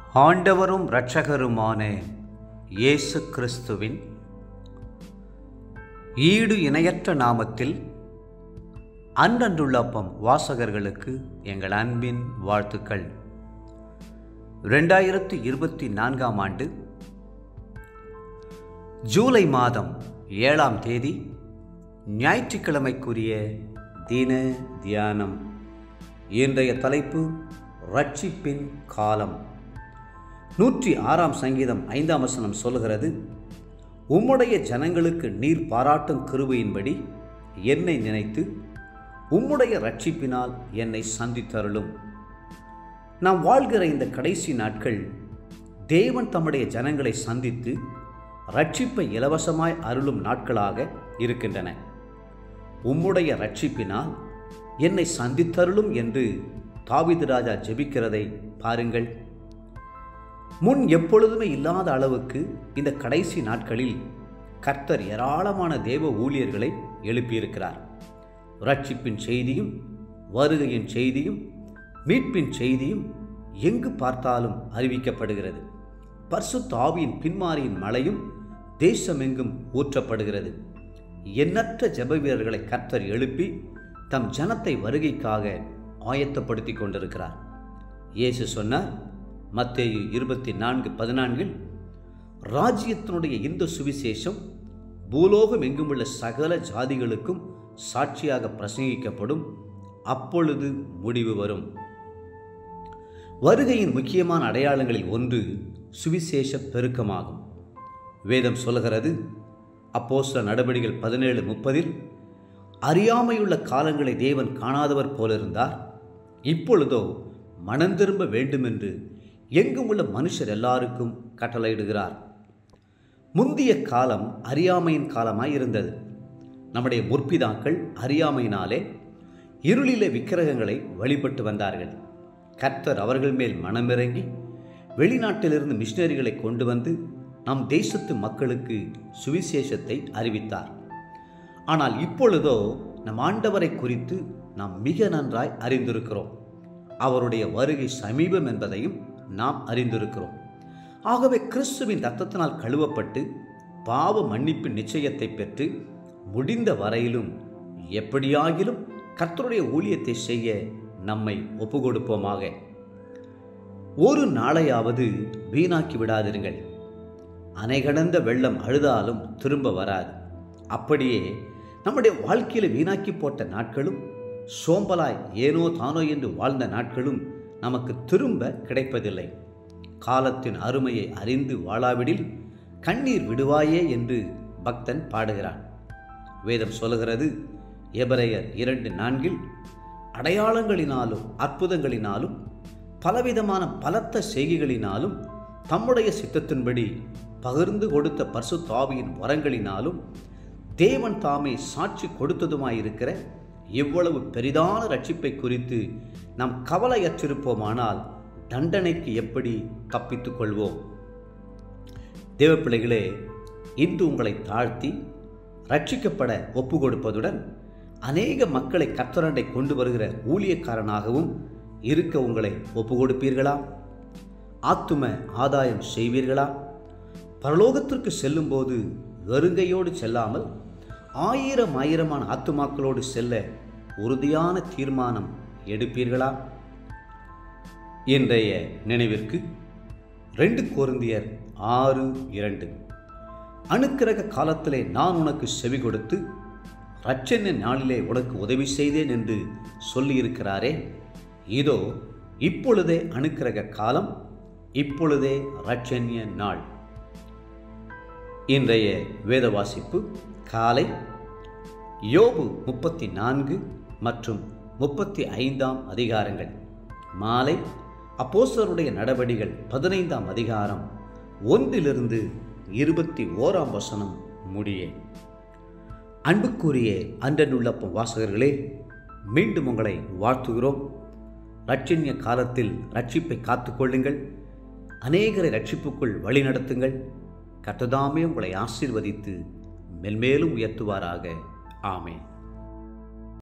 ஆண்டவரும் இரட்சகருமான இயேசு கிறிஸ்துவின் ஈடு இணையற்ற நாமத்தில் அன்றன்றுள்ளப்பம் வாசகர்களுக்கு எங்கள் அன்பின் வாழ்த்துக்கள் ரெண்டாயிரத்தி இருபத்தி நான்காம் ஆண்டு ஜூலை மாதம் ஏழாம் தேதி ஞாயிற்றுக்கிழமைக்குரிய தின தியானம் இன்றைய தலைப்பு ரட்சிப்பின் காலம் நூற்றி ஆறாம் சங்கீதம் ஐந்தாம் வசனம் சொல்கிறது உம்முடைய ஜனங்களுக்கு நீர் பாராட்டும் கிருபையின்படி என்னை நினைத்து உம்முடைய ரட்சிப்பினால் என்னை சந்தித்தருளும் நாம் வாழ்கிற இந்த கடைசி நாட்கள் தேவன் தம்முடைய ஜனங்களை சந்தித்து ரட்சிப்பை இலவசமாய் அருளும் நாட்களாக இருக்கின்றன உம்முடைய ரட்சிப்பினால் என்னை சந்தித்தருளும் என்று தாவிது ராஜா ஜெபிக்கிறதை பாருங்கள் முன் எப்பொழுதுமே இல்லாத அளவுக்கு இந்த கடைசி நாட்களில் கர்த்தர் ஏராளமான தேவ ஊழியர்களை எழுப்பியிருக்கிறார் ரட்சிப்பின் செய்தியும் வருகையின் செய்தியும் மீட்பின் செய்தியும் எங்கு பார்த்தாலும் அறிவிக்கப்படுகிறது பர்சு தாவியின் பின்மாரியின் மழையும் தேசமெங்கும் ஊற்றப்படுகிறது எண்ணற்ற ஜெப வீரர்களை கர்த்தர் எழுப்பி தம் ஜனத்தை வருகைக்காக ஆயத்தப்படுத்தி கொண்டிருக்கிறார் இயேசு சொன்னார் மத்தேயு இருபத்தி நான்கு பதினான்கில் ராஜ்யத்தினுடைய இந்த சுவிசேஷம் பூலோகம் எங்குமுள்ள சகல ஜாதிகளுக்கும் சாட்சியாக பிரசங்கிக்கப்படும் அப்பொழுது முடிவு வரும் வருகையின் முக்கியமான அடையாளங்களில் ஒன்று சுவிசேஷ பெருக்கமாகும் வேதம் சொல்கிறது அப்போஸ்ல நடவடிக்கைகள் பதினேழு முப்பதில் அறியாமையுள்ள காலங்களை தேவன் காணாதவர் போலிருந்தார் இப்பொழுதோ மனம் திரும்ப வேண்டுமென்று எங்கும் உள்ள மனுஷர் எல்லாருக்கும் கட்டளையிடுகிறார் முந்திய காலம் அறியாமையின் காலமாய் இருந்தது நம்முடைய முற்பிதாக்கள் அறியாமையினாலே இருளிலே விக்கிரகங்களை வழிபட்டு வந்தார்கள் கர்த்தர் அவர்கள் மேல் மனமிறங்கி வெளிநாட்டிலிருந்து மிஷினரிகளை கொண்டு வந்து நம் தேசத்து மக்களுக்கு சுவிசேஷத்தை அறிவித்தார் ஆனால் இப்பொழுதோ நம் ஆண்டவரை குறித்து நாம் மிக நன்றாய் அறிந்திருக்கிறோம் அவருடைய வருகை சமீபம் என்பதையும் நாம் அறிந்திருக்கிறோம் ஆகவே கிறிஸ்துவின் ரத்தத்தினால் கழுவப்பட்டு பாவ மன்னிப்பு நிச்சயத்தை பெற்று முடிந்த வரையிலும் எப்படியாகிலும் கர்த்தருடைய ஊழியத்தை செய்ய நம்மை ஒப்புக்கொடுப்போமாக ஒரு நாளையாவது வீணாக்கி விடாதிருங்கள் அணைகடந்த வெள்ளம் அழுதாலும் திரும்ப வராது அப்படியே நம்முடைய வாழ்க்கையில் வீணாக்கி போட்ட நாட்களும் சோம்பலாய் ஏனோ தானோ என்று வாழ்ந்த நாட்களும் நமக்கு திரும்ப கிடைப்பதில்லை காலத்தின் அருமையை அறிந்து வாழாவிடில் கண்ணீர் விடுவாயே என்று பக்தன் பாடுகிறான் வேதம் சொல்லுகிறது எபரையர் இரண்டு நான்கில் அடையாளங்களினாலும் அற்புதங்களினாலும் பலவிதமான பலத்த செய்கைகளினாலும் தம்முடைய சித்தத்தின்படி பகிர்ந்து கொடுத்த பர்சு தாவியின் வரங்களினாலும் தேவன் தாமே சாட்சி கொடுத்ததுமாயிருக்கிற இவ்வளவு பெரிதான ரட்சிப்பை குறித்து நாம் கவலையற்றிருப்போமானால் தண்டனைக்கு எப்படி தப்பித்துக் கொள்வோம் தேவப்பிள்ளைகளே இன்று உங்களை தாழ்த்தி ரட்சிக்கப்பட ஒப்பு கொடுப்பதுடன் அநேக மக்களை கத்தரண்டை கொண்டு வருகிற ஊழியக்காரனாகவும் இருக்க உங்களை ஒப்பு கொடுப்பீர்களா ஆத்தும ஆதாயம் செய்வீர்களா பரலோகத்திற்கு செல்லும்போது வெறுங்கையோடு செல்லாமல் ஆயிரம் ஆயிரமான ஆத்துமாக்களோடு செல்ல உறுதியான தீர்மானம் எடுப்பீர்களா இன்றைய நினைவிற்கு ரெண்டு கோருந்தியர் ஆறு இரண்டு அணுக்கிரக காலத்திலே நான் உனக்கு செவி கொடுத்து ரட்சண நாளிலே உனக்கு உதவி செய்தேன் என்று சொல்லியிருக்கிறாரே இதோ இப்பொழுதே அணுக்கிரக காலம் இப்பொழுதே ரட்சண்ய நாள் இன்றைய வேத வாசிப்பு காலை யோபு முப்பத்தி நான்கு மற்றும் முப்பத்தி ஐந்தாம் அதிகாரங்கள் மாலை அப்போசருடைய நடவடிகள் பதினைந்தாம் அதிகாரம் ஒன்றிலிருந்து இருபத்தி ஓராம் வசனம் முடிய அன்புக்குரிய அன்றனுள்ளப்பம் வாசகர்களே மீண்டும் உங்களை வாழ்த்துகிறோம் ரட்சண்ய காலத்தில் ரட்சிப்பை காத்துக்கொள்ளுங்கள் அநேகரை ரட்சிப்புக்குள் வழிநடத்துங்கள் கத்ததாமே உங்களை ஆசீர்வதித்து மென்மேலும் உயர்த்துவாராக ஆமேன்